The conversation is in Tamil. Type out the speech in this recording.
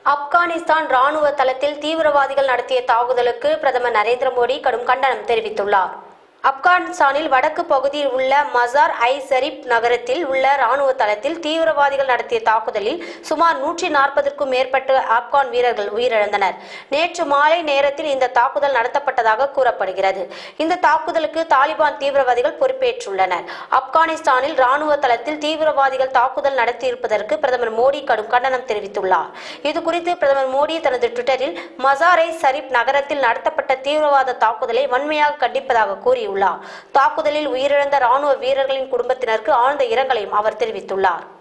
ஆப்கானிஸ்தான் ராணுவ தளத்தில் தீவிரவாதிகள் நடத்திய தாக்குதலுக்கு பிரதமர் நரேந்திர மோடி கடும் கண்டனம் தெரிவித்துள்ளார் ஆப்கானிஸ்தானில் வடக்கு பகுதியில் உள்ள மசார் ஐ ஷரீப் நகரத்தில் உள்ள ராணுவ தளத்தில் தீவிரவாதிகள் நடத்திய தாக்குதலில் சுமார் நூற்றி நாற்பதுக்கும் மேற்பட்ட ஆப்கான் வீரர்கள் உயிரிழந்தனர் நேற்று மாலை நேரத்தில் இந்த தாக்குதல் நடத்தப்பட்டதாக கூறப்படுகிறது இந்த தாக்குதலுக்கு தாலிபான் தீவிரவாதிகள் பொறுப்பேற்றுள்ளனர் ஆப்கானிஸ்தானில் ராணுவ தளத்தில் தீவிரவாதிகள் தாக்குதல் நடத்தியிருப்பதற்கு பிரதமர் மோடி கடும் கண்டனம் தெரிவித்துள்ளார் இது குறித்து பிரதமர் மோடி தனது ட்விட்டரில் மசாரை ஷரீப் நகரத்தில் நடத்தப்பட்ட தீவிரவாத தாக்குதலை வன்மையாக கண்டிப்பதாக கூறியுள்ளார் தாக்குதலில் உயிரிழந்த ராணுவ வீரர்களின் குடும்பத்தினருக்கு ஆழ்ந்த இரங்கலையும் அவர் தெரிவித்துள்ளார்